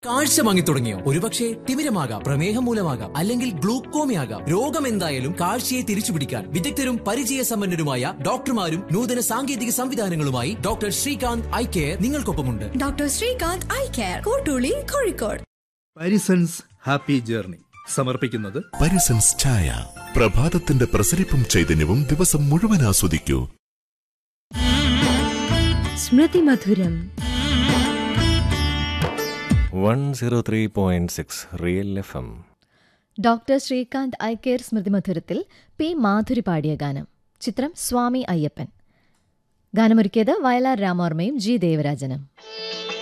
കാഴ്ച മങ്ങി തുടങ്ങിയോ ഒരുപക്ഷെ തിമിരമാകാം പ്രമേഹം മൂലമാകാം അല്ലെങ്കിൽ ഗ്ലൂക്കോമയാകാം രോഗം എന്തായാലും കാഴ്ചയെ തിരിച്ചുപിടിക്കാൻ വിദഗ്ധരും പരിചയസമ്പന്നരുമായ ഡോക്ടർമാരും നൂതന സാങ്കേതിക സംവിധാനങ്ങളുമായി ഡോക്ടർ ശ്രീകാന്ത് ഐ കെയർ നിങ്ങൾക്കൊപ്പമുണ്ട് doctor Srikanth eye care Kottooli Kozhikode Parisons happy journey സമർപ്പിക്കുന്നത് പരിസൻസ് ചായ പ്രഭാതത്തിന്റെ പ്രസരിപ്പും ചൈതന്യവും ദിവസം മുഴുവൻ ആസ്വദിക്കൂ Smrithi Madhuram one zero three point six real F M doctor Srikanth eye care Smrithi മധുരത്തിൽ പി മാധുരി പാടിയ ഗാനം ചിത്രം സ്വാമി അയ്യപ്പൻ ഗാനമൊരുക്കിയത് വയലാർ രാമവർമ്മയും ജി ദേവരാജനും